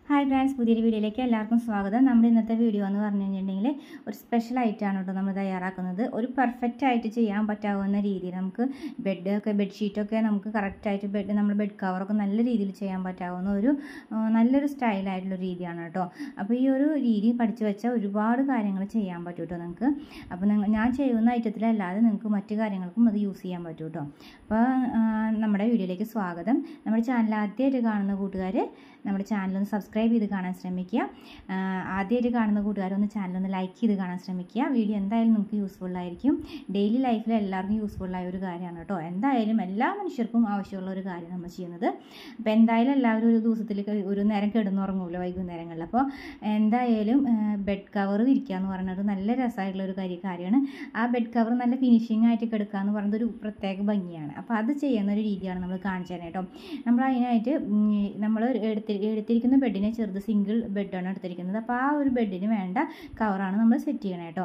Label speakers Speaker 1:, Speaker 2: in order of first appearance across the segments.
Speaker 1: hi friends പുതിയൊരു വീഡിയോയിലേക്ക് എല്ലാവർക്കും സ്വാഗതം നമ്മുടെ ഇന്നത്തെ വീഡിയോ എന്ന് പറഞ്ഞു കഴിഞ്ഞിട്ടുണ്ടെങ്കിൽ ഒരു സ്പെഷ്യൽ ആയിട്ടാണ് കേട്ടോ നമ്മൾ തയ്യാറാക്കുന്നത് ഒരു പെർഫെക്റ്റ് ആയിട്ട് ചെയ്യാൻ പറ്റാവുന്ന രീതിയിൽ നമുക്ക് ബെഡ് ഒക്കെ ബെഡ്ഷീറ്റൊക്കെ നമുക്ക് കറക്റ്റായിട്ട് ബെഡ് നമ്മൾ ബെഡ് കവറൊക്കെ നല്ല രീതിയിൽ ചെയ്യാൻ പറ്റാവുന്ന ഒരു ആ, നല്ലൊരു സ്റ്റൈലായിട്ടുള്ള രീതിയാണ് കേട്ടോ അപ്പോൾ ഈ ഒരു രീതി പഠിച്ചു വെച്ചാൽ ഒരുപാട് കാര്യങ്ങൾ ചെയ്യാൻ പറ്റും കേട്ടോ നിങ്ങൾക്ക് അപ്പോൾ നിങ്ങൾ ഞാൻ ചെയ്യുന്ന ഐറ്റത്തിലല്ലാതെ നിങ്ങൾക്ക് മറ്റു കാര്യങ്ങൾക്കും അത് യൂസ് ചെയ്യാൻ പറ്റും കേട്ടോ അപ്പോൾ ആ, നമ്മുടെ വീഡിയോയിലേക്ക് സ്വാഗതം നമ്മുടെ ചാനൽ ആദ്യമായിട്ട് കാണുന്ന കൂട്ടുകാർ നമ്മുടെ ചാനലൊന്ന് സബ്സ്ക്രൈബ് ചെയ്ത് കാണാൻ ശ്രമിക്കുക ആ, ആദ്യമായിട്ട് കാണുന്ന കൂട്ടുകാരൊന്ന് ചാനലൊന്ന് ലൈക്ക് ചെയ്ത് കാണാൻ ശ്രമിക്കുക വീഡിയോ എന്തായാലും നിങ്ങൾക്ക് യൂസ്ഫുൾ ആയിരിക്കും ഡെയിലി ലൈഫിൽ എല്ലാവർക്കും യൂസ്ഫുൾ ആയ ഒരു കാര്യമാണ് കേട്ടോ എന്തായാലും എല്ലാ മനുഷ്യർക്കും ആവശ്യമുള്ള ഒരു കാര്യം നമ്മൾ ചെയ്യുന്നത് അപ്പോൾ എന്തായാലും എല്ലാവരും ഒരു ദിവസത്തിൽ ഒരു നേരം കിടന്നുറങ്ങുമല്ലോ വൈകുന്നേരങ്ങളിൽ അപ്പോൾ എന്തായാലും ബെഡ് കവർ വിരിക്കുക എന്ന് പറയുന്നത് നല്ല രസമായിട്ടുള്ള ഒരു കാര്യ കാര്യമാണ് ആ ബെഡ് കവർ നല്ല ഫിനിഷിംഗ് ആയിട്ട് കിടക്കുക എന്ന് പറയുന്നത് ഒരു പ്രത്യേക ഭംഗിയാണ് അപ്പോൾ അത് ചെയ്യുന്ന ഒരു രീതിയാണ് നമ്മൾ കാണിച്ചു തരാം കേട്ടോ നമ്മൾ അതിനായിട്ട് നമ്മൾ എടുത്തി എടുത്തിരിക്കുന്ന ബെഡിനെ ചെറുത് സിംഗിൾ ബെഡാണ് എടുത്തിരിക്കുന്നത് അപ്പോൾ ആ ഒരു ബെഡിന് വേണ്ട കവറാണ് നമ്മൾ സെറ്റ് ചെയ്യണേ കേട്ടോ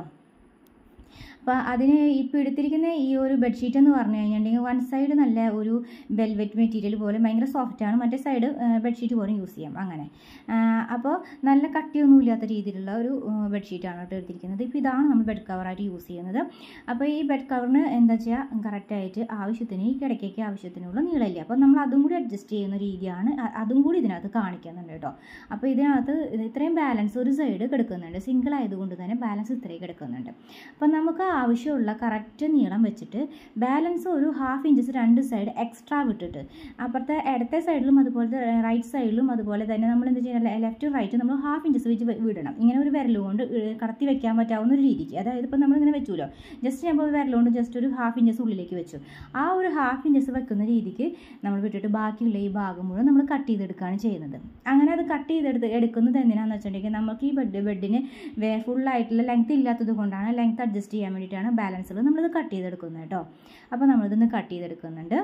Speaker 1: അപ്പോൾ അതിന് ഇപ്പോൾ എടുത്തിരിക്കുന്ന ഈ ഒരു ബെഡ്ഷീറ്റ് എന്ന് പറഞ്ഞു കഴിഞ്ഞിട്ടുണ്ടെങ്കിൽ വൺ സൈഡ് നല്ല ഒരു വെൽവെറ്റ് മെറ്റീരിയൽ പോലെ ഭയങ്കര സോഫ്റ്റാണ് മറ്റേ സൈഡ് ബെഡ്ഷീറ്റ് പോലെ യൂസ് ചെയ്യാം അങ്ങനെ അപ്പോൾ നല്ല കട്ടിയൊന്നും ഇല്ലാത്ത രീതിയിലുള്ള ഒരു ബെഡ്ഷീറ്റാണ് കേട്ടോ എടുത്തിരിക്കുന്നത് ഇപ്പോൾ ഇതാണ് നമ്മൾ ബെഡ് കവറായിട്ട് യൂസ് ചെയ്യുന്നത് അപ്പോൾ ഈ ബെഡ് കവറിന് എന്താ ചെയ്യുക കറക്റ്റായിട്ട് ആവശ്യത്തിന് ഈ കിടക്കയ്ക്ക് ആവശ്യത്തിനുള്ള നീളമില്ല അപ്പോൾ നമ്മൾ അതും കൂടി അഡ്ജസ്റ്റ് ചെയ്യുന്ന രീതിയാണ് അ- അതും കൂടി ഇതിനകത്ത് കാണിക്കുന്നുണ്ട് കേട്ടോ അപ്പോൾ ഇതിനകത്ത് ഇത് ഇത്രയും ബാലൻസ് ഒരു സൈഡ് കിടക്കുന്നുണ്ട് സിംഗിൾ ആയതുകൊണ്ട് തന്നെ ബാലൻസ് ഇത്രയും കിടക്കുന്നുണ്ട് അപ്പോൾ നമുക്ക് ആവശ്യമുള്ള കറക്റ്റ് നീളം വെച്ചിട്ട് ബാലൻസ് ഒരു ഹാഫ് ഇഞ്ചസ് രണ്ട് സൈഡ് എക്സ്ട്രാ വിട്ടിട്ട് അപ്പുറത്തെ ഇടത്തെ സൈഡിലും അതുപോലത്തെ റൈറ്റ് സൈഡിലും അതുപോലെ തന്നെ നമ്മൾ എന്ത് ചെയ്യണം ലെഫ്റ്റ് റൈറ്റ് നമ്മൾ ഹാഫ് ഇഞ്ചസ് വെച്ച് വി- വിടണം ഇങ്ങനെ ഒരു വിരൽ കൊണ്ട് ഇ- കടത്തി വെക്കാൻ പറ്റാവുന്ന ഒരു രീതിക്ക് അതായത് ഇപ്പോൾ നമ്മളിങ്ങനെ വെച്ചുല്ലോ ജസ്റ്റ് നമ്മൾ വിരൽ കൊണ്ട് ജസ്റ്റ് ഒരു ഹാഫ് ഇഞ്ചസ് ഉള്ളിലേക്ക് വെച്ചു ആ ഒരു ഹാഫ് ഇഞ്ചസ് വെക്കുന്ന രീതിക്ക് നമ്മൾ വിട്ടിട്ട് ബാക്കിയുള്ള ഈ ഭാഗം മുഴുവൻ നമ്മൾ കട്ട് ചെയ്തെടുക്കുകയാണ് ചെയ്യുന്നത് അങ്ങനെ അത് കട്ട് ചെയ്തെടുത്ത് എടുക്കുന്നത് എന്തിനാണെന്ന് വെച്ചിട്ടുണ്ടെങ്കിൽ നമുക്ക് ഈ ബെഡ് ബെഡിന് വേ ഫുള്ളായിട്ടുള്ള ലെങ്ത് ഇല്ലാത്തത് കൊണ്ടാണ് ലെങ്ത് അഡ്ജസ്റ്റ് ചെയ്യാൻ വേണ്ടിയിട്ടാണ് ബാലൻസുകൾ നമ്മളിത് കട്ട് ചെയ്തെടുക്കുന്നത് കേട്ടോ അപ്പോൾ നമ്മളിതൊന്ന് കട്ട് ചെയ്തെടുക്കുന്നുണ്ട്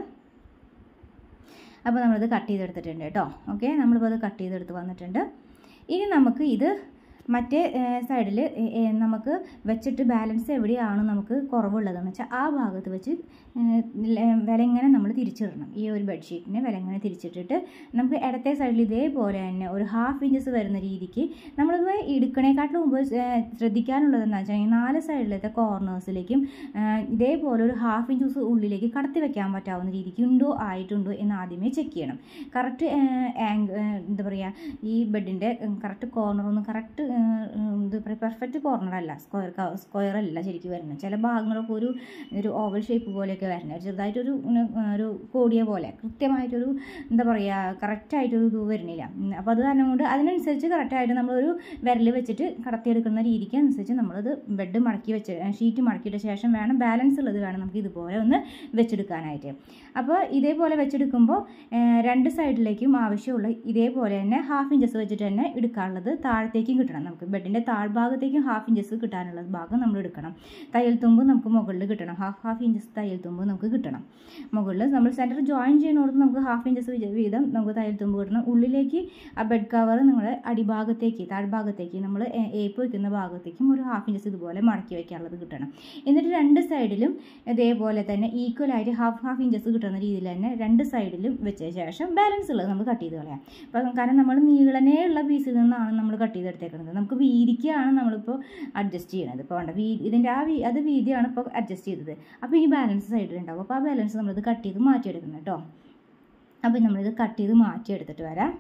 Speaker 1: അപ്പോൾ നമ്മളിത് കട്ട് ചെയ്തെടുത്തിട്ടുണ്ട് കേട്ടോ ഓക്കെ നമ്മളിപ്പോൾ അത് കട്ട് ചെയ്തെടുത്ത് വന്നിട്ടുണ്ട് ഇനി നമുക്ക് ഇത് മറ്റേ സൈഡിൽ നമുക്ക് വെച്ചിട്ട് ബാലൻസ് എവിടെയാണ് നമുക്ക് കുറവുള്ളതെന്ന് വെച്ചാൽ ആ ഭാഗത്ത് വെച്ച് ഏഹ്, ല- വിലങ്ങനെ നമ്മൾ തിരിച്ചിടണം ഈ ഒരു ബെഡ്ഷീറ്റിനെ വിലങ്ങനെ തിരിച്ചിട്ടിട്ട് നമുക്ക് ഇടത്തെ സൈഡിൽ ഇതേപോലെ തന്നെ ഒരു ഹാഫ് ഇഞ്ചസ് വരുന്ന രീതിക്ക് നമ്മളിപ്പോൾ എടുക്കണേക്കാട്ടിലും മുമ്പ് ഏഹ്, ശ്രദ്ധിക്കാനുള്ളതെന്ന് വെച്ചാൽ നാല് സൈഡിലത്തെ കോർണേഴ്സിലേക്കും ഇതേപോലെ ഒരു ഹാഫ് ഇഞ്ചസ് ഉള്ളിലേക്ക് കടത്തി വെക്കാൻ പറ്റാവുന്ന രീതിക്ക് ഉണ്ടോ ആയിട്ടുണ്ടോ എന്ന് ആദ്യമേ ചെക്ക് ചെയ്യണം കറക്റ്റ് ആംഗ് എന്താ പറയുക ഈ ബെഡിൻ്റെ കറക്റ്റ് കോർണറൊന്നും കറക്റ്റ് എന്താ പറയുക പെർഫെക്റ്റ് കോർണർ അല്ല സ്ക്വയർ സ്ക്വയർ അല്ല ശരിക്കും വരുന്നത് ചില ഭാഗങ്ങളൊക്കെ ഒരു ഒരു ഓവൽ ഷേപ്പ് പോലെയൊക്കെ വരുന്നത് ചെറുതായിട്ടൊരു ഉം, ഒരു കോടിയ പോലെ കൃത്യമായിട്ടൊരു എന്താ പറയുക കറക്റ്റായിട്ടൊരു ഇത് വരുന്നില്ല ഉം, അപ്പോൾ അത് കാരണം കൊണ്ട് അതിനനുസരിച്ച് കറക്റ്റായിട്ട് നമ്മളൊരു വിരൽ വെച്ചിട്ട് കടത്തിയെടുക്കുന്ന രീതിക്ക് അനുസരിച്ച് നമ്മളത് ബെഡ് മടക്കി വെച്ച് ഷീറ്റ് മടക്കിയിട്ട ശേഷം വേണം ബാലൻസ് ഉള്ളത് വേണം നമുക്ക് ഇതുപോലെ ഒന്ന് വെച്ചെടുക്കാനായിട്ട് അപ്പോൾ ഇതേപോലെ വെച്ചെടുക്കുമ്പോൾ ഏഹ്, രണ്ട് സൈഡിലേക്കും ആവശ്യമുള്ള ഇതേപോലെ തന്നെ ഹാഫ് ഇഞ്ചസ് വെച്ചിട്ട് തന്നെ എടുക്കാനുള്ളത് താഴത്തേക്കും കിട്ടണം നമുക്ക് ബെഡിൻ്റെ താഴ്ഭാഗത്തേക്കും ഹാഫ് ഇഞ്ചസ് കിട്ടാനുള്ള ഭാഗം നമ്മൾ എടുക്കണം തയ്യൽ തുമ്പ് നമുക്ക് മുകളിൽ കിട്ടണം ഹാഫ് ഹാഫ് ഇഞ്ചസ് തയ്യൽ തുമ്പ് നമുക്ക് കിട്ടണം മുകളിൽ നമ്മൾ സെൻറ്റർ ജോയിൻ ചെയ്യുന്നിടത്ത് നമുക്ക് ഹാഫ് ഇഞ്ചസ് വീതം നമുക്ക് തയ്യൽ തുമ്പ് കിട്ടണം ഉള്ളിലേക്ക് ആ ബെഡ് കവർ നിങ്ങൾ അടിഭാഗത്തേക്ക് താഴ്ഭാഗത്തേക്ക് നമ്മൾ ഏപ്പ് വയ്ക്കുന്ന ഭാഗത്തേക്കും ഒരു ഹാഫ് ഇഞ്ചസ് ഇതുപോലെ മടക്കി വയ്ക്കാനുള്ളത് കിട്ടണം എന്നിട്ട് രണ്ട് സൈഡിലും ഇതേപോലെ തന്നെ ഈക്വൽ ആയിട്ട് ഹാഫ് ഹാഫ് ഇഞ്ചസ് കിട്ടുന്ന രീതിയിൽ തന്നെ രണ്ട് സൈഡിലും വെച്ച ശേഷം ബാലൻസ് ഉള്ളത് നമുക്ക് കട്ട് ചെയ്ത് കളയാം അപ്പം കാരണം നമ്മൾ നീളനെയുള്ള പീസിൽ നിന്നാണ് നമ്മൾ കട്ട് ചെയ്തെടുത്തേക്കുന്നത് നമുക്ക് വീതിക്കാണ് നമ്മളിപ്പോൾ അഡ്ജസ്റ്റ് ചെയ്യണത് ഇപ്പോൾ വേണ്ട വീ ഇതിൻ്റെ ആ വീ അത് വീതിയാണ് ഇപ്പോൾ അഡ്ജസ്റ്റ് ചെയ്തത് അപ്പോൾ ഈ ബാലൻസ് സൈഡിലുണ്ടാവും അപ്പോൾ ആ ബാലൻസ് നമ്മളിത് കട്ട് ചെയ്ത് മാറ്റിയെടുക്കണം കേട്ടോ അപ്പോൾ നമ്മളിത് കട്ട് ചെയ്ത് മാറ്റിയെടുത്തിട്ട് വരാം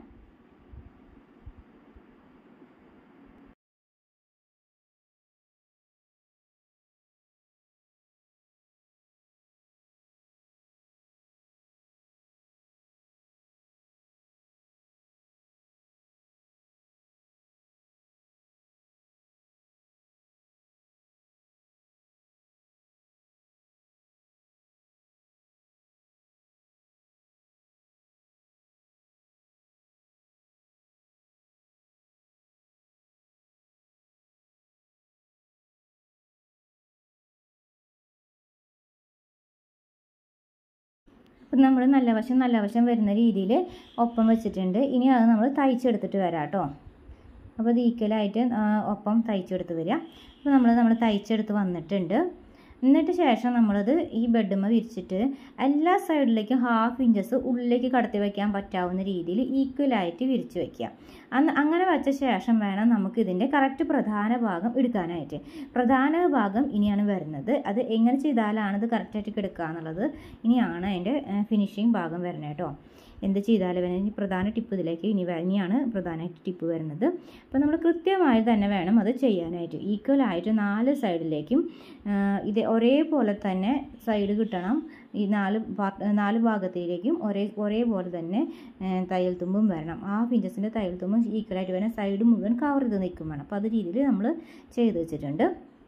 Speaker 1: അപ്പം നമ്മൾ നല്ല വശം നല്ല വശം വരുന്ന രീതിയിൽ ഒപ്പം വെച്ചിട്ടുണ്ട് ഇനി അത് നമ്മൾ തയ്ച്ചെടുത്തിട്ട് വരാം കേട്ടോ അപ്പോൾ ഇത് ഈക്വലായിട്ട് ഒപ്പം തയ്ച്ചെടുത്ത് വരിക അപ്പോൾ നമ്മൾ നമ്മൾ തയ്ച്ചെടുത്ത് വന്നിട്ടുണ്ട് എന്നിട്ട് ശേഷം നമ്മളത് ഈ ബെഡുമ്മ വിരിച്ചിട്ട് എല്ലാ സൈഡിലേക്കും ഹാഫ് ഇഞ്ചസ് ഉള്ളിലേക്ക് കടത്തി വയ്ക്കാൻ പറ്റാവുന്ന രീതിയിൽ ഈക്വലായിട്ട് വിരിച്ച് വയ്ക്കുക അന്ന് അങ്ങനെ വച്ച ശേഷം വേണം നമുക്ക് ഇതിൻ്റെ കറക്റ്റ് പ്രധാന ഭാഗം എടുക്കാനായിട്ട് പ്രധാന ഭാഗം ഇനിയാണ് വരുന്നത് അത് എങ്ങനെ ചെയ്താലാണ് ഇത് കറക്റ്റായിട്ട് കിടക്കുക എന്നുള്ളത് ഇനിയാണ് അതിൻ്റെ ഫിനിഷിങ് ഭാഗം വരുന്നത് കേട്ടോ എന്ത് ചെയ്താലും വേണം ഇനി പ്രധാന ടിപ്പ് ഇതിലേക്ക് ഇനി വ- ഇനിയാണ് പ്രധാനമായിട്ട് ടിപ്പ് വരുന്നത് അപ്പോൾ നമ്മൾ കൃത്യമായി തന്നെ വേണം അത് ചെയ്യാനായിട്ട് ഈക്വൽ ആയിട്ട് നാല് സൈഡിലേക്കും ആ, ഇത് ഒരേപോലെ തന്നെ സൈഡ് കിട്ടണം ഈ നാല് പാർട്ട് നാല് ഭാഗത്തിലേക്കും ഒരേ ഒരേപോലെ തന്നെ ആ, തയ്യൽ തുമ്പും വരണം ഹാഫ് ഇഞ്ചസിൻ്റെ തയ്യൽ തുമ്പും ഈക്വലായിട്ട് വേണം സൈഡ് മുഴുവൻ കവർ ചെയ്ത് നിൽക്കും വേണം അപ്പോൾ അത് രീതിയിൽ നമ്മൾ ചെയ്ത് വെച്ചിട്ടുണ്ട്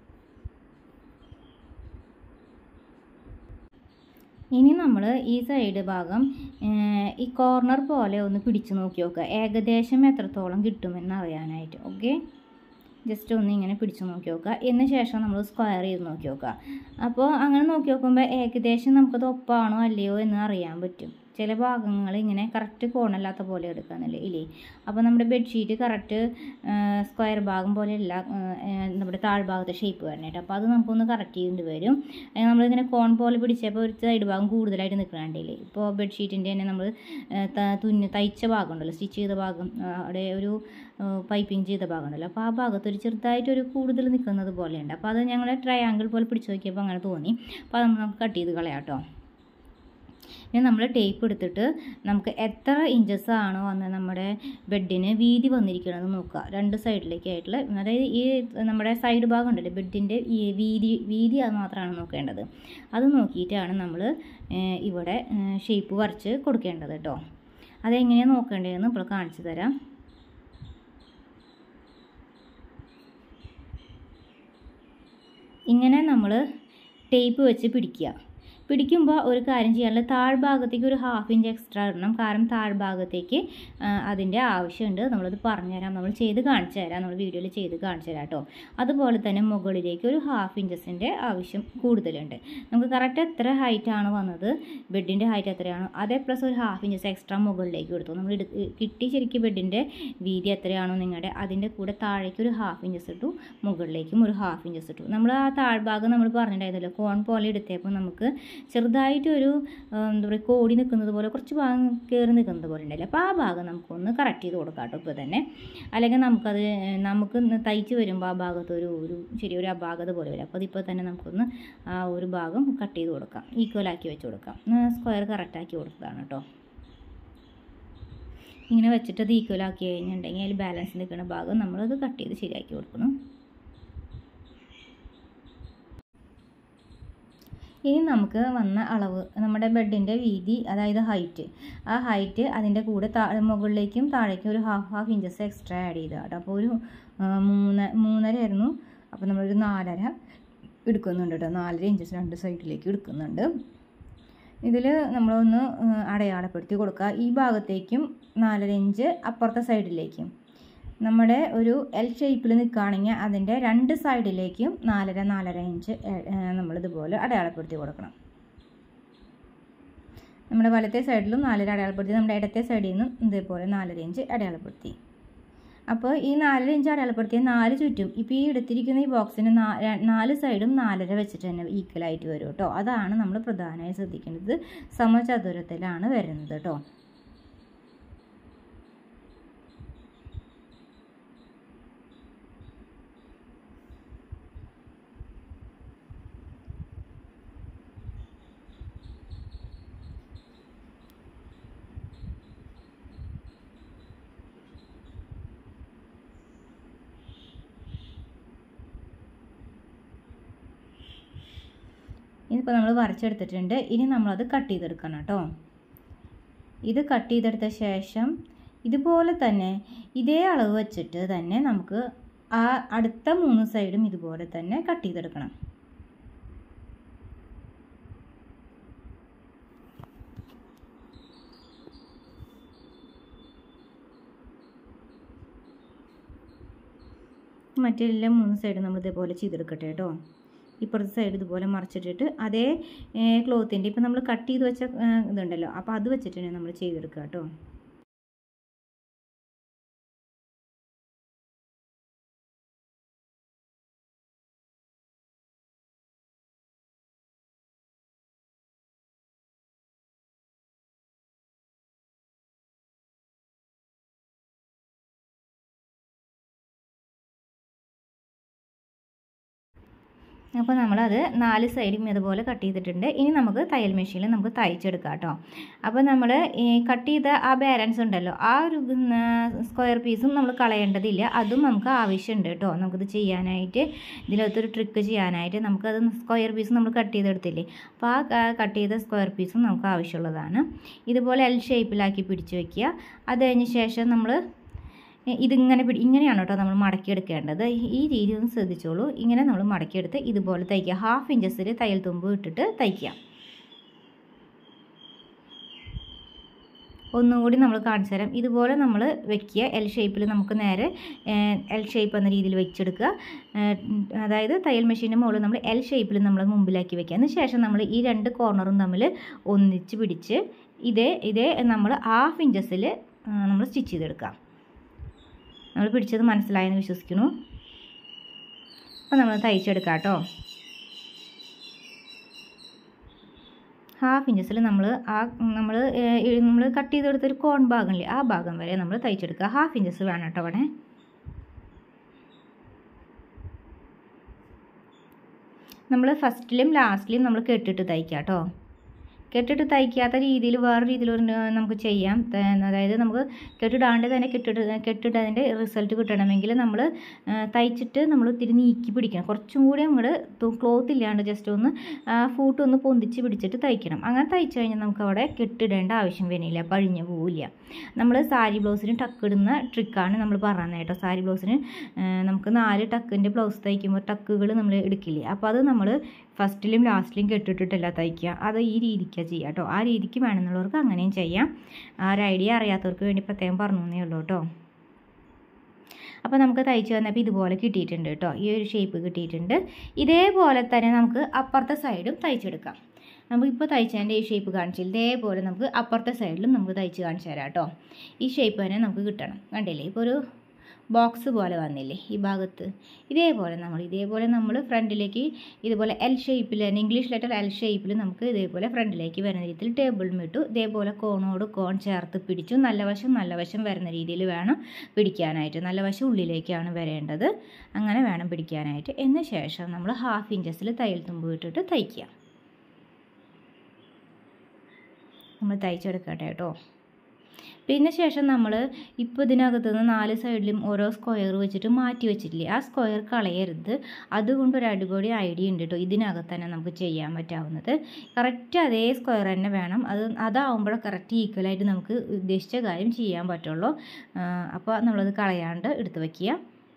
Speaker 1: ഇനി നമ്മൾ ഈ സൈഡ് ഭാഗം ഏർ, ഈ കോർണർ പോലെ ഒന്ന് പിടിച്ച് നോക്കി നോക്കുക ഏകദേശം എത്രത്തോളം കിട്ടുമെന്ന് അറിയാനായിട്ട് ഓക്കെ ജസ്റ്റ് ഒന്ന് ഇങ്ങനെ പിടിച്ച് നോക്കി നോക്കുക എന്നതിന് ശേഷം നമ്മൾ സ്ക്വയർ ചെയ്ത് നോക്കി നോക്കുക അപ്പോൾ അങ്ങനെ നോക്കി നോക്കുമ്പോൾ ഏകദേശം നമുക്കത് ഒപ്പാണോ അല്ലയോ എന്ന് അറിയാൻ പറ്റും ചില ഭാഗങ്ങൾ ഇങ്ങനെ കറക്റ്റ് കോണല്ലാത്ത പോലെ എടുക്കാന്നില്ലേ ഇല്ലേ അപ്പോൾ നമ്മുടെ ബെഡ്ഷീറ്റ് കറക്റ്റ് സ്ക്വയർ ഭാഗം പോലെയല്ല ഏർ, നമ്മുടെ താഴ്ഭാഗത്തെ ഷേപ്പ് വരണേട്ടോ അപ്പോൾ അത് നമുക്കൊന്ന് കറക്റ്റ് ചെയ്യേണ്ടി വരും അത് നമ്മളിങ്ങനെ കോൺ പോലെ പിടിച്ചപ്പോൾ ഒരു സൈഡ് ഭാഗം കൂടുതലായിട്ട് നിൽക്കണണ്ടില്ലേ ഇപ്പോൾ ബെഡ്ഷീറ്റിൻ്റെ തന്നെ നമ്മൾ തുന്നി തയ്ച്ച ഭാഗം ഉണ്ടല്ലോ സ്റ്റിച്ച് ചെയ്ത ഭാഗം ആ, അവിടെ ഒരു പൈപ്പിംഗ് ചെയ്ത ഭാഗം ഉണ്ടല്ലോ അപ്പോൾ ആ ഭാഗത്ത് ഒരു ചെറുതായിട്ടൊരു കൂടുതൽ നിൽക്കുന്നത് പോലെയുണ്ട് അപ്പോൾ അത് ഞങ്ങൾ ട്രയാങ്കിൾ പോലെ പിടിച്ച് നോക്കിയപ്പോൾ അങ്ങനെ തോന്നി അപ്പോൾ അത് നമുക്ക് കട്ട് ചെയ്ത് കളയാം കേട്ടോ ഇനി നമ്മൾ ടേപ്പ് എടുത്തിട്ട് നമുക്ക് എത്ര ഇഞ്ചസ് ആണോ അന്ന് നമ്മുടെ ബെഡിന് വീതി വന്നിരിക്കുന്നത് നോക്കുക രണ്ട് സൈഡിലേക്കായിട്ടുള്ള അതായത് ഈ നമ്മുടെ സൈഡ് ഭാഗം ഉണ്ടല്ലോ ബെഡിൻ്റെ ഈ വീതി വീതി അത് മാത്രമാണ് നോക്കേണ്ടത് അത് നോക്കിയിട്ടാണ് നമ്മൾ ഇവിടെ ഷേപ്പ് വരച്ച് കൊടുക്കേണ്ടത് കേട്ടോ അതെങ്ങനെയാണ് നോക്കേണ്ടതെന്ന് ഇപ്പോൾ കാണിച്ചു തരാം ഇങ്ങനെ നമ്മൾ ടേപ്പ് വെച്ച് പിടിക്കുക പിടിക്കുമ്പോൾ ഒരു കാര്യം ചെയ്യാനുള്ള താഴ്ഭാഗത്തേക്ക് ഒരു ഹാഫ് ഇഞ്ച് എക്സ്ട്രാ ഇടണം കാരണം താഴ്ഭാഗത്തേക്ക് ആ, അതിൻ്റെ ആവശ്യമുണ്ട് നമ്മളത് പറഞ്ഞുതരാം നമ്മൾ ചെയ്ത് കാണിച്ചു തരാം നമ്മൾ വീഡിയോയിൽ ചെയ്ത് കാണിച്ചു തരാം കേട്ടോ അതുപോലെ തന്നെ മുകളിലേക്ക് ഒരു ഹാഫ് ഇഞ്ചസിൻ്റെ ആവശ്യം കൂടുതലുണ്ട് നമുക്ക് കറക്റ്റ് എത്ര ഹൈറ്റ് ആണ് വന്നത് ബെഡിൻ്റെ ഹൈറ്റ് എത്രയാണോ അതേ പ്ലസ് ഒരു ഹാഫ് ഇഞ്ചസ് എക്സ്ട്രാ മുകളിലേക്ക് കൊടുത്തു നമ്മൾ എടു കിട്ടി ശരിക്കും ബെഡിൻ്റെ വീതി എത്രയാണോ നിങ്ങളുടെ അതിൻ്റെ കൂടെ താഴേക്ക് ഒരു ഹാഫ് ഇഞ്ചസ് ഇട്ടു മുകളിലേക്കും ഒരു ഹാഫ് ഇഞ്ചസ് ഇട്ടു നമ്മൾ ആ താഴ്ഭാഗം നമ്മൾ പറഞ്ഞിട്ടുണ്ടായിരുന്നല്ലോ കോൺ പോലെ എടുത്തപ്പോൾ നമുക്ക് ചെറുതായിട്ടൊരു ആ, എന്താ പറയുക കോടി നിൽക്കുന്നത് പോലെ കുറച്ച് ഭാഗം കയറി നിൽക്കുന്നത് പോലെ ഉണ്ടല്ലോ അപ്പോൾ ആ ഭാഗം നമുക്കൊന്ന് കറക്റ്റ് ചെയ്ത് കൊടുക്കാം കേട്ടോ ഇപ്പോൾ തന്നെ അല്ലെങ്കിൽ നമുക്കത് നമുക്ക് ഇന്ന് തയ്ച്ച് വരുമ്പോൾ ആ ഭാഗത്ത് ഒരു ഒരു ചെറിയൊരു അപാകത പോലെ വരും അപ്പോൾ അതിപ്പോൾ തന്നെ നമുക്കൊന്ന് ആ ഒരു ഭാഗം കട്ട് ചെയ്ത് കൊടുക്കാം ഈക്വലാക്കി വെച്ച് കൊടുക്കാം സ്ക്വയർ കറക്റ്റാക്കി കൊടുത്തതാണ് കേട്ടോ ഇങ്ങനെ വെച്ചിട്ട് അത് ഈക്വലാക്കി കഴിഞ്ഞിട്ടുണ്ടെങ്കിൽ അതിൽ ബാലൻസ് നിൽക്കുന്ന ഭാഗം നമ്മളത് കട്ട് ചെയ്ത് ശരിയാക്കി കൊടുക്കണം ഇനി നമുക്ക് വന്ന അളവ് നമ്മുടെ ബെഡിൻ്റെ വീതി അതായത് ഹൈറ്റ് ആ ഹൈറ്റ് അതിൻ്റെ കൂടെ താ മുകളിലേക്കും താഴേക്കും ഒരു half half inches extra add ചെയ്ത കേട്ടോ അപ്പോൾ ഒരു ആ, മൂന്ന് മൂന്നര ആയിരുന്നു അപ്പോൾ നമ്മളൊരു നാലര എടുക്കുന്നുണ്ട് കേട്ടോ നാലര ഇഞ്ചസ് രണ്ട് സൈഡിലേക്ക് എടുക്കുന്നുണ്ട് ഇതിൽ നമ്മളൊന്ന് ആ, അടയാളപ്പെടുത്തി കൊടുക്കുക ഈ ഭാഗത്തേക്കും നാലര ഇഞ്ച് അപ്പുറത്തെ സൈഡിലേക്കും നമ്മുടെ ഒരു എൽ ഷേപ്പിൽ നിൽക്കുകയാണെങ്കിൽ അതിൻ്റെ രണ്ട് സൈഡിലേക്കും നാലര നാലര ഇഞ്ച് നമ്മളിതുപോലെ അടയാളപ്പെടുത്തി കൊടുക്കണം നമ്മുടെ വലത്തെ സൈഡിലും നാലര അടയാളപ്പെടുത്തി നമ്മുടെ ഇടത്തെ സൈഡിൽ നിന്നും ഇതേപോലെ നാലര ഇഞ്ച് അടയാളപ്പെടുത്തി അപ്പോൾ ഈ നാലര ഇഞ്ച് അടയാളപ്പെടുത്തിയ നാല് ചുറ്റും ഇപ്പോൾ ഈ എടുത്തിരിക്കുന്ന ഈ ബോക്സിന് നാ- ര- നാല് സൈഡും നാലര വെച്ചിട്ട് തന്നെ ഈക്വൽ ആയിട്ട് വരും കേട്ടോ അതാണ് നമ്മൾ പ്രധാനമായി ശ്രദ്ധിക്കേണ്ടത് സമചതുരത്തിലാണ് വരുന്നത് കേട്ടോ ഇതിപ്പോൾ നമ്മൾ വരച്ചെടുത്തിട്ടുണ്ട് ഇനി നമ്മളത് കട്ട് ചെയ്തെടുക്കണം കേട്ടോ ഇത് കട്ട് ചെയ്തെടുത്ത ശേഷം ഇതുപോലെ തന്നെ ഇതേ അളവ് വെച്ചിട്ട് തന്നെ നമുക്ക് ആ അടുത്ത മൂന്ന് സൈഡും ഇതുപോലെ തന്നെ കട്ട് ചെയ്തെടുക്കണം മറ്റെല്ലാ മൂന്ന് സൈഡും നമ്മൾ ഇതേപോലെ ചെയ്തെടുക്കട്ടെ കേട്ടോ ഇപ്പുറത്തെ സൈഡ് ഇതുപോലെ മറിച്ചിട്ടിട്ട് അതേ ക്ലോത്തിൻ്റെ ഇപ്പം നമ്മൾ കട്ട് ചെയ്ത് വെച്ച ഏ, ഇതുണ്ടല്ലോ അപ്പോൾ അത് വെച്ചിട്ട് തന്നെ നമ്മൾ ചെയ്തെടുക്കുക കേട്ടോ അപ്പോൾ നമ്മളത് നാല് സൈഡും ഇതുപോലെ കട്ട് ചെയ്തിട്ടുണ്ട് ഇനി നമുക്ക് തയ്യൽ മെഷീനിൽ നമുക്ക് തയ്ച്ചെടുക്കാം കേട്ടോ അപ്പോൾ നമ്മൾ ഈ കട്ട് ചെയ്ത ആ ബാലൻസ് ഉണ്ടല്ലോ ആ ഒരു സ്ക്വയർ പീസും നമ്മൾ കളയേണ്ടതില്ല അതും നമുക്ക് ആവശ്യമുണ്ട് കേട്ടോ നമുക്കിത് ചെയ്യാനായിട്ട് ഇതിലകത്തൊരു ട്രിക്ക് ചെയ്യാനായിട്ട് നമുക്കത് സ്ക്വയർ പീസ് നമ്മൾ കട്ട് ചെയ്തെടുത്തില്ലേ അപ്പോൾ ആ കട്ട് ചെയ്ത സ്ക്വയർ പീസും നമുക്ക് ആവശ്യമുള്ളതാണ് ഇതുപോലെ എൽ ഷേപ്പിലാക്കി പിടിച്ച് വയ്ക്കുക അത് കഴിഞ്ഞ ശേഷം നമ്മൾ ഇതിങ്ങനെ പിടി ഇങ്ങനെയാണ് കേട്ടോ നമ്മൾ മടക്കിയെടുക്കേണ്ടത് ഈ രീതി ഒന്ന് ശ്രദ്ധിച്ചോളൂ ഇങ്ങനെ നമ്മൾ മടക്കിയെടുത്ത് ഇതുപോലെ തയ്ക്കുക ഹാഫ് ഇഞ്ചസിൽ തയ്യൽ തുമ്പ് ഇട്ടിട്ട് തയ്ക്കുക ഒന്നുകൂടി നമ്മൾ കാണിച്ചു തരാം ഇതുപോലെ നമ്മൾ വെക്കുക എൽ ഷേപ്പിൽ നമുക്ക് നേരെ എൽ ഷേപ്പ് എന്ന രീതിയിൽ വെച്ചെടുക്കുക അതായത് തയ്യൽ മെഷീൻ്റെ മുകളിൽ നമ്മൾ എൽ ഷേപ്പിൽ നമ്മൾ മുമ്പിലാക്കി വെക്കുക അതിന് ശേഷം നമ്മൾ ഈ രണ്ട് കോർണറും തമ്മിൽ ഒന്നിച്ച് പിടിച്ച് ഇതേ ഇതേ നമ്മൾ ഹാഫ് ഇഞ്ചസിൽ നമ്മൾ സ്റ്റിച്ച് ചെയ്തെടുക്കാം നമ്മൾ പിടിച്ചത് മനസ്സിലായെന്ന് വിശ്വസിക്കുന്നു അപ്പോൾ നമ്മൾ തയ്ച്ചെടുക്കാം കേട്ടോ ഹാഫ് ഇഞ്ചസിൽ നമ്മൾ ആ നമ്മൾ നമ്മൾ കട്ട് ചെയ്തെടുത്തൊരു കോൺ ഭാഗമില്ലേ ആ ഭാഗം വരെ നമ്മൾ തയ്ച്ചെടുക്കുക ഹാഫ് ഇഞ്ചസ് വേണം കേട്ടോ അവിടെ നമ്മൾ ഫസ്റ്റിലും ലാസ്റ്റിലും നമ്മൾ കെട്ടിട്ട് തയ്ക്കാം കേട്ടോ കെട്ടിട്ട് തയ്ക്കാത്ത രീതിയിൽ വേറെ രീതിയിൽ നമുക്ക് ചെയ്യാം അതായത് നമുക്ക് കെട്ടിടാണ്ട് തന്നെ കെട്ടിട്ട് കെട്ടിട്ടതിൻ്റെ റിസൾട്ട് കിട്ടണമെങ്കിൽ നമ്മൾ തയ്ച്ചിട്ട് നമ്മൾ ഇത്തിരി നീക്കി പിടിക്കണം കുറച്ചും കൂടി അങ്ങോട്ട് ക്ലോത്ത് ഇല്ലാണ്ട് ജസ്റ്റ് ഒന്ന് ഫൂട്ട് ഒന്ന് പൊന്തിച്ച് പിടിച്ചിട്ട് തയ്ക്കണം അങ്ങനെ തയ്ച്ചു കഴിഞ്ഞാൽ നമുക്ക് അവിടെ കെട്ടിടേണ്ട ആവശ്യം വരുന്നില്ല പഴിഞ്ഞു പോവില്ല നമ്മൾ സാരി ബ്ലൗസിന് ടക്ക് ഇടുന്ന ട്രിക്കാണ് നമ്മൾ പറയുന്നത് കേട്ടോ സാരി ബ്ലൗസിന് നമുക്ക് നാല് ടക്കിൻ്റെ ബ്ലൗസ് തയ്ക്കുമ്പോൾ ടക്കുകൾ നമ്മൾ എടുക്കില്ലേ അപ്പോൾ അത് നമ്മൾ ഫസ്റ്റിലും ലാസ്റ്റിലും കെട്ടിട്ടിട്ടല്ല തയ്ക്കുക അത് ഈ രീതിക്കാണ് ചെയ്യുക കേട്ടോ ആ രീതിക്ക് വേണമെന്നുള്ളവർക്ക് അങ്ങനെയും ചെയ്യാം ആ ഒരു ഐഡിയ അറിയാത്തവർക്ക് വേണ്ടി പ്രത്യേകം പറഞ്ഞു എന്നേ ഉള്ളൂ കേട്ടോ അപ്പോൾ നമുക്ക് തയ്ച്ച് വന്നപ്പോൾ ഇതുപോലെ കിട്ടിയിട്ടുണ്ട് കേട്ടോ ഈ ഒരു ഷേപ്പ് കിട്ടിയിട്ടുണ്ട് ഇതേപോലെ തന്നെ നമുക്ക് അപ്പുറത്തെ സൈഡും തയ്ച്ചെടുക്കാം നമുക്കിപ്പോൾ തയ്ച്ചതിൻ്റെ ഈ ഷേപ്പ് കാണിച്ചില്ല ഇതേപോലെ നമുക്ക് അപ്പുറത്തെ സൈഡിലും നമുക്ക് തയ്ച്ച് കാണിച്ചു തരാം കേട്ടോ ഈ ഷേപ്പ് തന്നെ നമുക്ക് കിട്ടണം കണ്ടില്ലേ ഇപ്പോൾ ഒരു ബോക്സ് പോലെ വന്നില്ലേ ഈ ഭാഗത്ത് ഇതേപോലെ നമ്മൾ ഇതേപോലെ നമ്മൾ ഫ്രണ്ടിലേക്ക് ഇതുപോലെ എൽ ഷേപ്പിൽ തന്നെ ഇംഗ്ലീഷ് ലെറ്റർ എൽ ഷേപ്പിൽ നമുക്ക് ഇതേപോലെ ഫ്രണ്ടിലേക്ക് വരുന്ന രീതിയിൽ ടേബിൾ ഇട്ടു ഇതേപോലെ കോണോട് കോൺ ചേർത്ത് പിടിച്ചു നല്ല വശം നല്ല വശം വരുന്ന രീതിയിൽ വേണം പിടിക്കാനായിട്ട് നല്ല വശം ഉള്ളിലേക്കാണ് വരേണ്ടത് അങ്ങനെ വേണം പിടിക്കാനായിട്ട് എന്ന ശേഷം നമ്മൾ ഹാഫ് ഇഞ്ചസിൽ തയ്യൽ തുമ്പ് ഇട്ടിട്ട് തയ്ക്കുക നമ്മൾ തയ്ച്ചെടുക്കട്ടെ കേട്ടോ പിന്നെ ശേഷം നമ്മൾ ഇപ്പോൾ ഇതിനകത്ത് നിന്ന് നാല് സൈഡിലും ഓരോ സ്ക്വയർ വെച്ചിട്ട് മാറ്റി വെച്ചിട്ടില്ലേ ആ സ്ക്വയർ കളയരുത് അതുകൊണ്ട് ഒരു അടിപൊളി ഐഡിയ ഉണ്ട് കേട്ടോ ഇതിനകത്ത് തന്നെ നമുക്ക് ചെയ്യാൻ പറ്റാവുന്നത് കറക്റ്റ് അതേ സ്ക്വയർ തന്നെ വേണം അത് അതാവുമ്പോൾ കറക്റ്റ് ഈക്വലായിട്ട് നമുക്ക് ഉദ്ദേശിച്ച കാര്യം ചെയ്യാൻ പറ്റുള്ളൂ അപ്പോൾ നമ്മളത് കളയാണ്ട് എടുത്ത് വയ്ക്കുക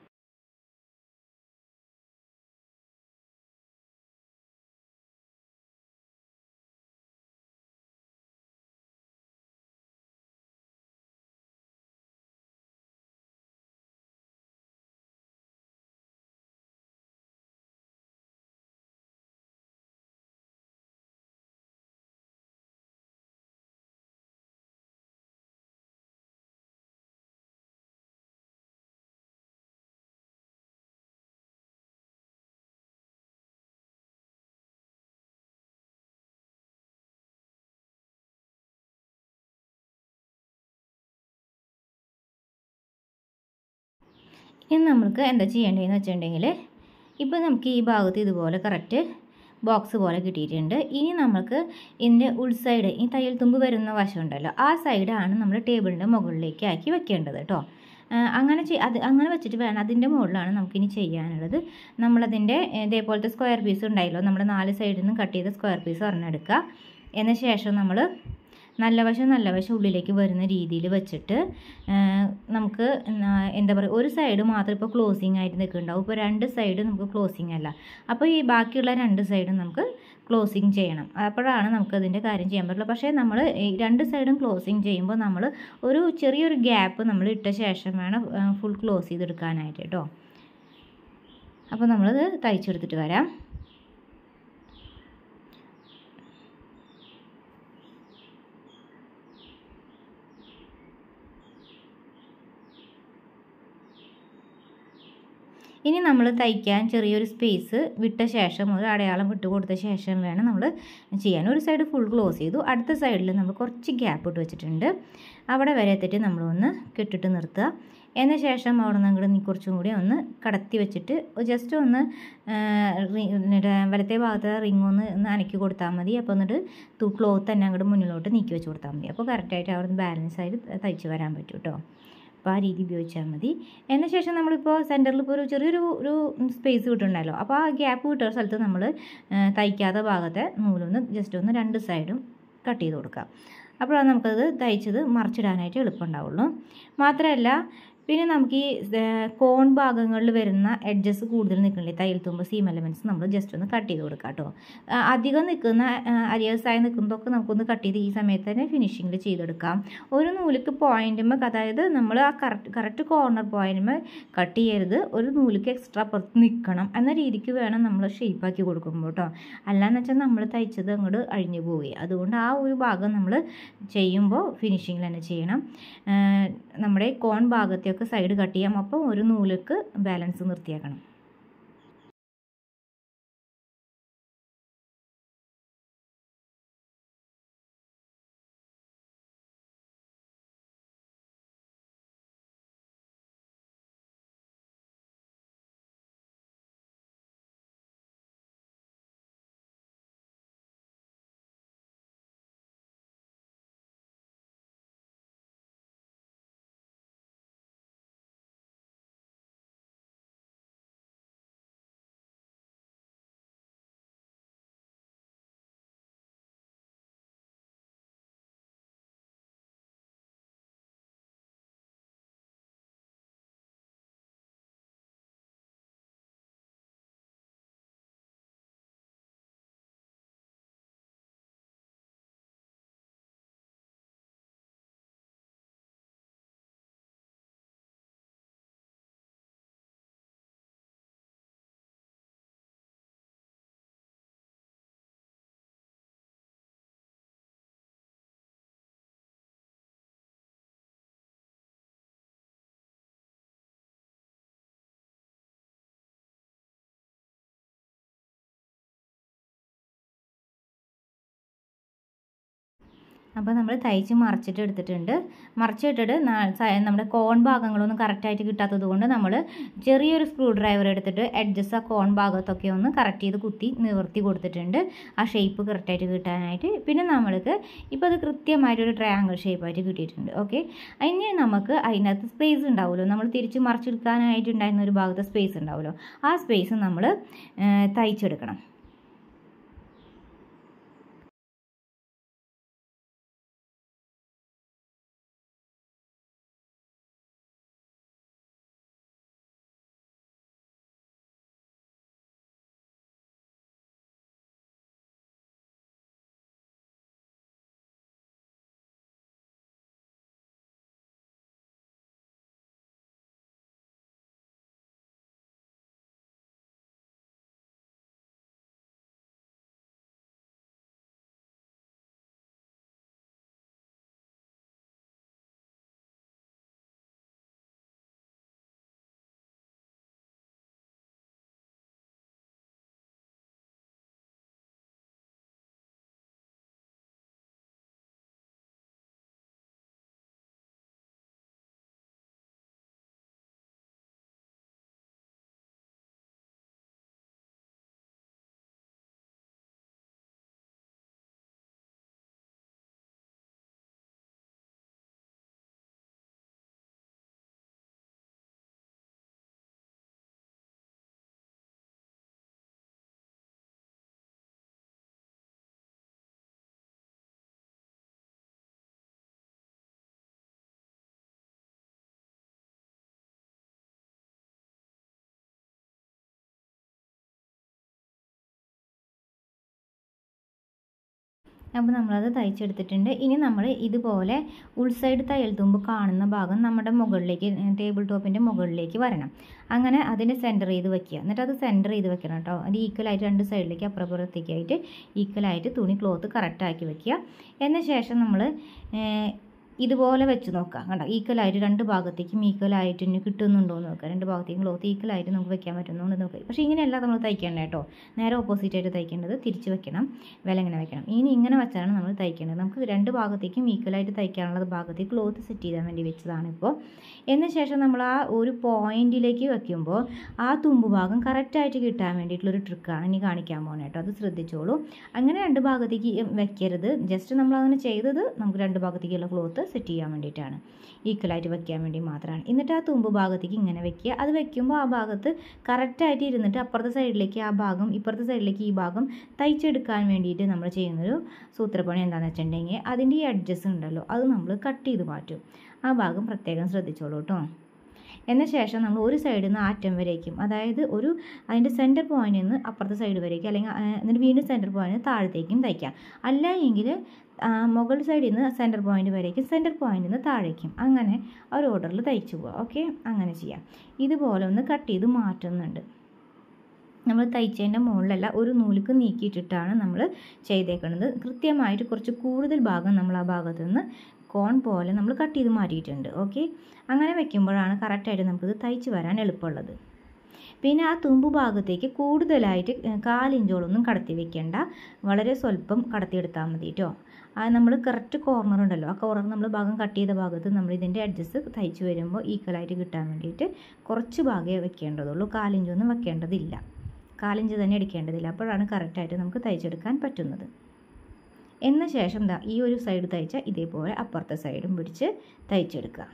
Speaker 1: ഇനി നമുക്ക് എന്താ ചെയ്യേണ്ടതെന്ന് വെച്ചിട്ടുണ്ടെങ്കിൽ ഇപ്പോൾ നമുക്ക് ഈ ഭാഗത്ത് ഇതുപോലെ കറക്റ്റ് ബോക്സ് പോലെ കിട്ടിയിട്ടുണ്ട് ഇനി നമുക്ക് ഇതിൻ്റെ ഉൾസൈഡ് ഈ തയ്യൽ തുമ്പ് വരുന്ന വശം ഉണ്ടല്ലോ ആ സൈഡാണ് നമ്മൾ ടേബിളിൻ്റെ മുകളിലേക്ക് ആക്കി വെക്കേണ്ടത് കേട്ടോ അങ്ങനെ അത് അങ്ങനെ വെച്ചിട്ട് വേണം അതിൻ്റെ മുകളിലാണ് നമുക്കിനി ചെയ്യാനുള്ളത് നമ്മളതിൻ്റെ ഇതേപോലത്തെ സ്ക്വയർ പീസ് ഉണ്ടായല്ലോ നമ്മൾ നാല് സൈഡിൽ നിന്ന് കട്ട് ചെയ്ത സ്ക്വയർ പീസ് ഒരെണ്ണെടുക്കുക എന്ന ശേഷം നമ്മൾ നല്ല വശം നല്ല വശം ഉള്ളിലേക്ക് വരുന്ന രീതിയിൽ വെച്ചിട്ട് നമുക്ക് എന്താ പറയുക ഒരു സൈഡ് മാത്രം ഇപ്പോൾ ക്ലോസിങ് ആയിട്ട് നിൽക്കുന്നുണ്ടാവും ഇപ്പോൾ രണ്ട് സൈഡ് നമുക്ക് ക്ലോസിങ് അല്ല അപ്പോൾ ഈ ബാക്കിയുള്ള രണ്ട് സൈഡും നമുക്ക് ക്ലോസിങ് ചെയ്യണം അപ്പോഴാണ് നമുക്ക് അതിൻ്റെ കാര്യം ചെയ്യാൻ പറ്റുള്ളൂ പക്ഷേ നമ്മൾ രണ്ട് സൈഡും ക്ലോസിങ് ചെയ്യുമ്പോൾ നമ്മൾ ഒരു ചെറിയൊരു ഗ്യാപ്പ് നമ്മൾ ഇട്ട ശേഷം വേണം ഫുൾ ക്ലോസ് ചെയ്തെടുക്കാനായിട്ട് കേട്ടോ അപ്പോൾ നമ്മളത് തയ്ച്ചെടുത്തിട്ട് വരാം ഇനി നമ്മൾ തയ്ക്കാൻ ചെറിയൊരു സ്പേസ് വിട്ട ശേഷം ഒരു അടയാളം വിട്ട് കൊടുത്ത ശേഷം വേണം നമ്മൾ ചെയ്യാൻ ഒരു സൈഡ് ഫുൾ ക്ലോസ് ചെയ്തു അടുത്ത സൈഡിൽ നമ്മൾ കുറച്ച് ഗ്യാപ്പ് ഇട്ട് വെച്ചിട്ടുണ്ട് അവിടെ വരെ എത്തിയിട്ട് നമ്മളൊന്ന് കെട്ടിട്ട് നിർത്തുക എന്ന ശേഷം അവിടെ നിന്ന് അങ്ങോട്ട് നീ കുറച്ചും കൂടി ഒന്ന് കടത്തി വെച്ചിട്ട് ജസ്റ്റ് ഒന്ന് വലത്തെ ഭാഗത്തെ റിങ് ഒന്ന് ഒന്ന് അനക്കി കൊടുത്താൽ മതി അപ്പോൾ എന്നിട്ട് തു ക്ലോത്ത് തന്നെ അങ്ങോട്ട് മുന്നിലോട്ട് നീക്കി വെച്ച് കൊടുത്താൽ മതി അപ്പോൾ കറക്റ്റായിട്ട് അവിടെ നിന്ന് ബാലൻസ് ആയിട്ട് തയ്ച്ച് വരാൻ പറ്റും കേട്ടോ അപ്പോൾ ആ രീതി ഉപയോഗിച്ചാൽ മതി എന്ന ശേഷം നമ്മളിപ്പോൾ സെൻറ്ററിൽ ഇപ്പോൾ ഒരു ചെറിയൊരു ഒരു സ്പേസ് കിട്ടുന്നുണ്ടല്ലോ അപ്പോൾ ആ ഗ്യാപ്പ് കിട്ടുന്ന സ്ഥലത്ത് നമ്മൾ തയ്ക്കാത്ത ഭാഗത്തെ നൂലൊന്ന് ജസ്റ്റ് ഒന്ന് രണ്ട് സൈഡും കട്ട് ചെയ്ത് കൊടുക്കാം അപ്പോഴാണ് നമുക്കത് തയ്ച്ചത് മറിച്ചിടാനായിട്ട് എളുപ്പമുണ്ടാവുള്ളൂ മാത്രമല്ല പിന്നെ നമുക്ക് ഈ കോൺ ഭാഗങ്ങളിൽ വരുന്ന എഡ്ജസ് കൂടുതൽ നിൽക്കണില്ലേ തയ്യൽ തുമ്പ് സീം എലമെൻറ്റ്സ് നമ്മൾ ജസ്റ്റ് ഒന്ന് കട്ട് ചെയ്ത് കൊടുക്കാം കേട്ടോ അധികം നിൽക്കുന്ന അരിയേഴ്സായി നിൽക്കുന്നതൊക്കെ നമുക്കൊന്ന് കട്ട് ചെയ്ത് ഈ സമയത്ത് തന്നെ ഫിനിഷിങ്ങിൽ ചെയ്തെടുക്കാം ഒരു നൂലിക്ക് പോയിൻറ്റുമ്പോൾ അതായത് നമ്മൾ ആ കറക്റ്റ് കറക്റ്റ് കോർണർ പോയിൻറ്റുമ്പോൾ കട്ട് ചെയ്യരുത് ഒരു നൂലിക്ക് എക്സ്ട്രാ പുറത്ത് നിൽക്കണം എന്ന രീതിക്ക് വേണം നമ്മൾ ഷേപ്പാക്കി കൊടുക്കുമ്പോൾ കേട്ടോ അല്ലാന്ന് വെച്ചാൽ നമ്മൾ തയ്ച്ചത് അങ്ങോട്ട് അഴിഞ്ഞു പോവുകയെ അതുകൊണ്ട് ആ ഒരു ഭാഗം നമ്മൾ ചെയ്യുമ്പോൾ ഫിനിഷിങ്ങിൽ തന്നെ ചെയ്യണം നമ്മുടെ കോൺ ഭാഗത്തെ ഒക്കെ സൈഡ് കട്ട് ചെയ്യാം അപ്പോൾ ഒരു നൂലുക്ക് ബാലൻസ് നിർത്തിയേക്കണം അപ്പോൾ നമ്മൾ തയ്ച്ച് മറിച്ചിട്ട് എടുത്തിട്ടുണ്ട് മറിച്ചിട്ടിട്ട് നമ്മുടെ കോൺ ഭാഗങ്ങളൊന്നും കറക്റ്റായിട്ട് കിട്ടാത്തത് കൊണ്ട് നമ്മൾ ചെറിയൊരു സ്ക്രൂ ഡ്രൈവർ എടുത്തിട്ട് എഡ്ജസ് ആ കോൺ ഭാഗത്തൊക്കെ ഒന്ന് കറക്റ്റ് ചെയ്ത് കുത്തി നിവർത്തി കൊടുത്തിട്ടുണ്ട് ആ ഷേപ്പ് കറക്റ്റായിട്ട് കിട്ടാനായിട്ട് പിന്നെ നമ്മൾക്ക് ഇപ്പോൾ അത് കൃത്യമായിട്ടൊരു ട്രയാങ്കിൾ ഷേപ്പായിട്ട് കിട്ടിയിട്ടുണ്ട് ഓക്കെ അതിന് നമുക്ക് അതിനകത്ത് സ്പേസ് ഉണ്ടാവുമല്ലോ നമ്മൾ തിരിച്ച് മറിച്ചെടുക്കാനായിട്ടുണ്ടായിരുന്ന ഒരു ഭാഗത്ത് സ്പേസ് ഉണ്ടാവുമല്ലോ ആ സ്പേസ് നമ്മൾ തയ്ച്ചെടുക്കണം അപ്പോൾ നമ്മളത് തയ്ച്ചെടുത്തിട്ടുണ്ട് ഇനി നമ്മൾ ഇതുപോലെ ഉൾസൈഡ് തയ്യൽ തുമ്പ് കാണുന്ന ഭാഗം നമ്മുടെ മുകളിലേക്ക് ടേബിൾ ടോപ്പിൻ്റെ മുകളിലേക്ക് വരണം അങ്ങനെ അതിനെ സെൻറ്റർ ചെയ്ത് വെക്കുക എന്നിട്ട് അത് സെൻറ്റർ ചെയ്ത് വെക്കണം കേട്ടോ അത് ഈക്വലായിട്ട് രണ്ട് സൈഡിലേക്ക് അപ്പുറപ്പുറത്തേക്കായിട്ട് ഈക്വലായിട്ട് തുണി ക്ലോത്ത് കറക്റ്റാക്കി വെക്കുക എന്ന ശേഷം നമ്മൾ ഇതുപോലെ വെച്ച് നോക്കാം കണ്ടോ ഈക്വലായിട്ട് രണ്ട് ഭാഗത്തേക്കും ഈക്വലായിട്ട് ഇനി കിട്ടുന്നുണ്ടോ എന്ന് നോക്കാം രണ്ട് ഭാഗത്തേക്കും ക്ലോത്ത് ഈക്വലായിട്ട് നമുക്ക് വെക്കാൻ പറ്റുന്നുണ്ട് നോക്കാം പക്ഷേ ഇങ്ങനെയല്ല നമ്മൾ തയ്ക്കേണ്ടത് കേട്ടോ നേരെ ഓപ്പോസിറ്റ് ആയിട്ട് തയ്ക്കേണ്ടത് തിരിച്ച് വെക്കണം വില ഇങ്ങനെ വെക്കണം ഇനി ഇങ്ങനെ വെച്ചാണ് നമ്മൾ തയ്ക്കേണ്ടത് നമുക്ക് രണ്ട് ഭാഗത്തേക്കും ഈക്വലായിട്ട് തയ്ക്കാനുള്ള ഭാഗത്തേക്ക് ക്ലോത്ത് സെറ്റ് ചെയ്യാൻ വേണ്ടി വെച്ചതാണ് ഇപ്പോൾ എന്ന ശേഷം നമ്മൾ ആ ഒരു പോയിന്റിലേക്ക് വെക്കുമ്പോൾ ആ തുമ്പ് ഭാഗം കറക്റ്റായിട്ട് കിട്ടാൻ വേണ്ടിയിട്ടുള്ളൊരു ട്രിക്കാണ് ഇനി കാണിക്കാൻ പോകുന്നത് കേട്ടോ അത് ശ്രദ്ധിച്ചോളൂ അങ്ങനെ രണ്ട് ഭാഗത്തേക്ക് വെക്കരുത് ജസ്റ്റ് നമ്മൾ അങ്ങനെ ചെയ്തത് നമുക്ക് രണ്ട് ഭാഗത്തേക്കുള്ള ക്ലോത്ത് സെറ്റ് ചെയ്യാൻ വേണ്ടിയിട്ടാണ് ഈക്വലായിട്ട് വെക്കാൻ വേണ്ടി മാത്രമാണ് എന്നിട്ട് ആ തുമ്പ് ഭാഗത്തേക്ക് ഇങ്ങനെ വെക്കുക അത് വെക്കുമ്പോൾ ആ ഭാഗത്ത് കറക്റ്റായിട്ട് ഇരുന്നിട്ട് അപ്പുറത്തെ സൈഡിലേക്ക് ആ ഭാഗം ഇപ്പുറത്തെ സൈഡിലേക്ക് ഈ ഭാഗം തയ്ച്ചെടുക്കാൻ വേണ്ടിയിട്ട് നമ്മൾ ചെയ്യുന്നൊരു സൂത്രപ്പണി എന്താണെന്ന് വെച്ചിട്ടുണ്ടെങ്കിൽ അതിൻ്റെ ഈ അഡ്ജസ്റ്റ് ഉണ്ടല്ലോ അത് നമ്മൾ കട്ട് ചെയ്ത് മാറ്റും ആ ഭാഗം പ്രത്യേകം ശ്രദ്ധിച്ചോളൂ കേട്ടോ എന്ന ശേഷം നമ്മൾ ഒരു സൈഡിൽ നിന്ന് അറ്റം വരേക്കും അതായത് ഒരു അതിൻ്റെ സെൻറ്റർ പോയിന്റിൽ നിന്ന് അപ്പുറത്തെ സൈഡ് വരേക്കും അല്ലെങ്കിൽ എന്നിട്ട് വീണ്ടും സെൻറ്റർ പോയിന്റ് താഴത്തേക്കും തയ്ക്കാം അല്ല എങ്കിൽ മുകൾ സൈഡിൽ നിന്ന് സെൻറ്റർ പോയിന്റ് വരേക്കും സെൻറ്റർ പോയിന്റിൽ നിന്ന് താഴേക്കും അങ്ങനെ ഒരു ഓർഡറിൽ തയ്ച്ചു പോവാം ഓക്കെ അങ്ങനെ ചെയ്യാം ഇതുപോലെ ഒന്ന് കട്ട് ചെയ്ത് മാറ്റുന്നുണ്ട് നമ്മൾ തയ്ച്ചതിൻ്റെ മുകളിലല്ല ഒരു നൂലുക്ക് നീക്കിയിട്ടിട്ടാണ് നമ്മൾ ചെയ്തേക്കുന്നത് കൃത്യമായിട്ട് കുറച്ച് കൂടുതൽ ഭാഗം നമ്മൾ ആ ഭാഗത്ത് നിന്ന് കോൺ പോലെ നമ്മൾ കട്ട് ചെയ്ത് മാറ്റിയിട്ടുണ്ട് ഓക്കെ അങ്ങനെ വെക്കുമ്പോഴാണ് കറക്റ്റായിട്ട് നമുക്കിത് തയ്ച്ച് വരാൻ എളുപ്പമുള്ളത് പിന്നെ ആ തുമ്പ് ഭാഗത്തേക്ക് കൂടുതലായിട്ട് കാലിഞ്ചോളൊന്നും കടത്തി വെക്കേണ്ട വളരെ സ്വല്പം കടത്തിയെടുത്താൽ മതി കേട്ടോ ആ നമ്മൾ കറക്റ്റ് കോർണർ ഉണ്ടല്ലോ ആ കോർണർ നമ്മൾ ഭാഗം കട്ട് ചെയ്ത ഭാഗത്ത് നമ്മൾ ഇതിൻ്റെ അഡ്ജസ്റ്റ് തയ്ച്ച് വരുമ്പോൾ ഈക്വലായിട്ട് കിട്ടാൻ വേണ്ടിയിട്ട് കുറച്ച് ഭാഗമേ വെക്കേണ്ടതുള്ളൂ കാലിഞ്ചൊന്നും വെക്കേണ്ടതില്ല കാലിഞ്ച് തന്നെ എടുക്കേണ്ടതില്ല അപ്പോഴാണ് കറക്റ്റായിട്ട് നമുക്ക് തയ്ച്ചെടുക്കാൻ പറ്റുന്നത് എന്ന ശേഷം ദാ ഈ ഒരു സൈഡ് തയ്ച്ച ഇതേപോലെ അപ്പുറത്തെ സൈഡും പിടിച്ച് തയ്ച്ചെടുക്കുക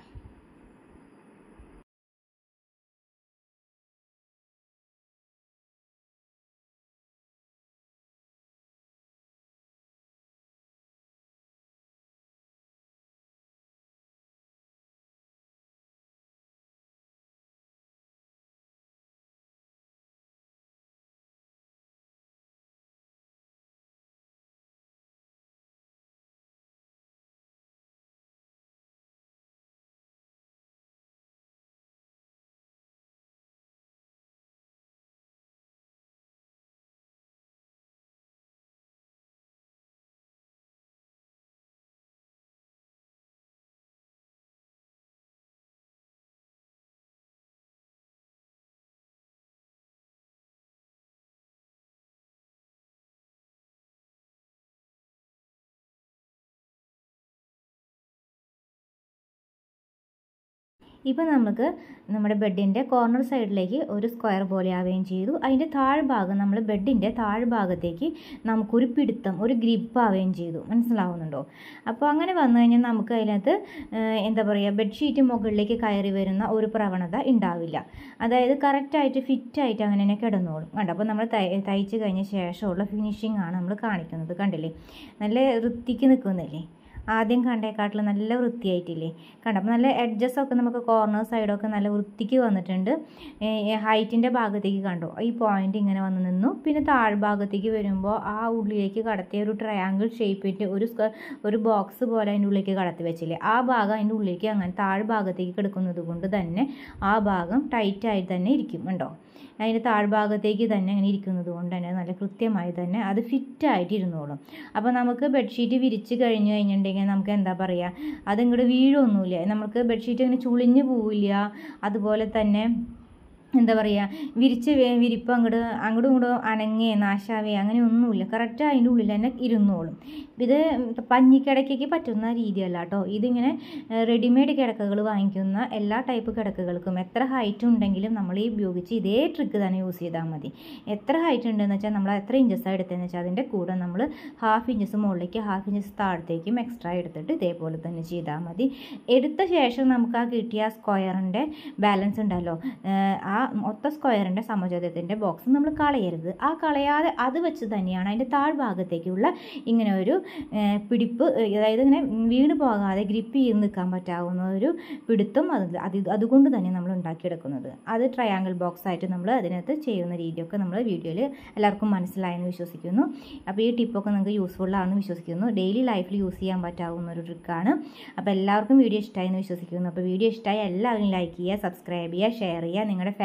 Speaker 1: ഇപ്പോൾ നമുക്ക് നമ്മുടെ ബെഡിൻ്റെ കോർണർ സൈഡിലേക്ക് ഒരു സ്ക്വയർ പോലെ ആവുകയും ചെയ്തു അതിൻ്റെ താഴ്ഭാഗം നമ്മൾ ബെഡിൻ്റെ താഴ്ഭാഗത്തേക്ക് നമുക്കൊരു പിടുത്തം ഒരു ഗ്രിപ്പ് ആവുകയും ചെയ്തു മനസ്സിലാവുന്നുണ്ടോ അപ്പോൾ അങ്ങനെ വന്നു കഴിഞ്ഞാൽ നമുക്ക് അതിനകത്ത് എന്താ പറയുക ബെഡ്ഷീറ്റ് മുകളിലേക്ക് കയറി വരുന്ന ഒരു പ്രവണത ഉണ്ടാവില്ല അതായത് കറക്റ്റായിട്ട് ഫിറ്റായിട്ട് അങ്ങനെ തന്നെ കിടന്നോളും കണ്ടോ അപ്പോൾ നമ്മൾ തയ്ച്ച് കഴിഞ്ഞ ശേഷമുള്ള ഫിനിഷിംഗ് ആണ് നമ്മൾ കാണിക്കുന്നത് കണ്ടില്ലേ നല്ല വൃത്തിക്ക് നിൽക്കുന്നില്ലേ ആദ്യം കണ്ടേക്കാട്ടിൽ നല്ല വൃത്തിയായിട്ടില്ലേ കണ്ടപ്പോൾ നല്ല എഡ്ജസ് ഒക്കെ നമുക്ക് കോർണർ സൈഡൊക്കെ നല്ല വൃത്തിക്ക് വന്നിട്ടുണ്ട് ഹൈറ്റിൻ്റെ ഭാഗത്തേക്ക് കണ്ടോ ഈ പോയിന്റ് ഇങ്ങനെ വന്ന് നിന്നു പിന്നെ താഴ്ഭാഗത്തേക്ക് വരുമ്പോൾ ആ ഉള്ളിലേക്ക് കടത്തിയ ഒരു ട്രയാങ്കിൾ ഷേപ്പിട്ട് ഒരു ഒരു ബോക്സ് പോലെ അതിൻ്റെ ഉള്ളിലേക്ക് കടത്തി വെച്ചില്ലേ ആ ഭാഗം അതിൻ്റെ ഉള്ളിലേക്ക് അങ്ങനെ താഴ്ഭാഗത്തേക്ക് കിടക്കുന്നത് കൊണ്ട് തന്നെ ആ ഭാഗം ടൈറ്റായിട്ട് തന്നെ ഇരിക്കും ഉണ്ടോ അതിൻ്റെ താഴ്ഭാഗത്തേക്ക് തന്നെ അങ്ങനെ ഇരിക്കുന്നത് കൊണ്ട് തന്നെ നല്ല കൃത്യമായി തന്നെ അത് ഫിറ്റായിട്ട് ഇരുന്നോളും അപ്പോൾ നമുക്ക് ബെഡ്ഷീറ്റ് വിരിച്ച് കഴിഞ്ഞ് കഴിഞ്ഞിട്ടുണ്ടെങ്കിൽ നമുക്ക് എന്താ പറയുക അതിങ്ങോട്ട് വീഴൊന്നുമില്ല നമുക്ക് ബെഡ്ഷീറ്റ് ഇങ്ങനെ ചുളിഞ്ഞ് പോവില്ല അതുപോലെ തന്നെ എന്താ പറയുക വിരിച്ച് വിരിപ്പ് അങ്ങോട്ട് അങ്ങോട്ടും ഇങ്ങോട്ടും അനങ്ങേ നാശാവേ അങ്ങനെ ഒന്നുമില്ല കറക്റ്റ് അതിൻ്റെ ഉള്ളിൽ തന്നെ ഇരുന്നോളും ഇത് പഞ്ഞിക്കിടക്കയ്ക്ക് പറ്റുന്ന രീതിയല്ല കേട്ടോ ഇതിങ്ങനെ റെഡിമെയ്ഡ് കിടക്കകൾ വാങ്ങിക്കുന്ന എല്ലാ ടൈപ്പ് കിടക്കകൾക്കും എത്ര ഹൈറ്റ് ഉണ്ടെങ്കിലും നമ്മൾ ഈ ഉപയോഗിച്ച് ഇതേ ട്രിക്ക് തന്നെ യൂസ് ചെയ്താൽ മതി എത്ര ഹൈറ്റ് ഉണ്ടെന്ന് വെച്ചാൽ നമ്മൾ എത്ര ഇഞ്ചസാണ് എടുത്തതെന്ന് വെച്ചാൽ അതിൻ്റെ കൂടെ നമ്മൾ ഹാഫ് ഇഞ്ചസ് മുകളിലേക്ക് ഹാഫ് ഇഞ്ചസ് താഴത്തേക്കും എക്സ്ട്രാ എടുത്തിട്ട് ഇതേപോലെ തന്നെ ചെയ്താൽ മതി എടുത്ത ശേഷം നമുക്ക് ആ കിട്ടിയ സ്ക്വയറിൻ്റെ ബാലൻസ് ഉണ്ടല്ലോ ആ മൊത്ത സ്ക്വയറിൻ്റെ സമചതുരത്തിൻ്റെ ബോക്സ് നമ്മൾ കളയരുത് ആ കളയാതെ അത് വെച്ച് തന്നെയാണ് അതിൻ്റെ താഴ്ഭാഗത്തേക്കുള്ള ഇങ്ങനെ ഒരു പിടിപ്പ് അതായത് ഇങ്ങനെ വീണ് പോകാതെ ഗ്രിപ്പ് ചെയ്ത് നിൽക്കാൻ പറ്റാവുന്ന ഒരു പിടുത്തം അത് അത് അതുകൊണ്ട് തന്നെ നമ്മൾ ഉണ്ടാക്കിയെടുക്കുന്നത് അത് ട്രയാങ്കിൾ ബോക്സ് ആയിട്ട് നമ്മൾ അതിനകത്ത് ചെയ്യുന്ന രീതിയൊക്കെ നമ്മൾ വീഡിയോയിൽ എല്ലാവർക്കും മനസ്സിലായെന്ന് വിശ്വസിക്കുന്നു അപ്പോൾ ഈ ടിപ്പൊക്കെ നിങ്ങൾക്ക് യൂസ്ഫുൾ ആണെന്ന് വിശ്വസിക്കുന്നു ഡെയിലി ലൈഫിൽ യൂസ് ചെയ്യാൻ പറ്റാവുന്ന ഒരു ട്രിക്കാണ് അപ്പോൾ എല്ലാവർക്കും വീഡിയോ ഇഷ്ടമായി എന്ന് വിശ്വസിക്കുന്നു അപ്പോൾ വീഡിയോ ഇഷ്ടമായി എല്ലാവരും ലൈക്ക് ചെയ്യുക സബ്സ്ക്രൈബ് ചെയ്യുക ഷെയർ ചെയ്യുക നിങ്ങളുടെ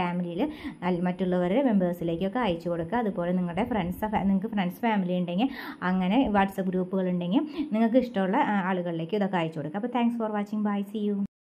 Speaker 1: ഫാമിലിയിൽ മറ്റുള്ളവരുടെ മെമ്പേഴ്സിലേക്കൊക്കെ അയച്ചു കൊടുക്കുക അതുപോലെ നിങ്ങളുടെ ഫ്രണ്ട്സ് നിങ്ങൾക്ക് ഫ്രണ്ട്സ് ഫാമിലി ഉണ്ടെങ്കിൽ അങ്ങനെ വാട്സപ്പ് ഗ്രൂപ്പുകൾ ഉണ്ടെങ്കിൽ നിങ്ങൾക്ക് ഇഷ്ടമുള്ള ആ, ആളുകളിലേക്ക് ഇതൊക്കെ അയച്ചു കൊടുക്കുക അപ്പോൾ thanks for watching bye see U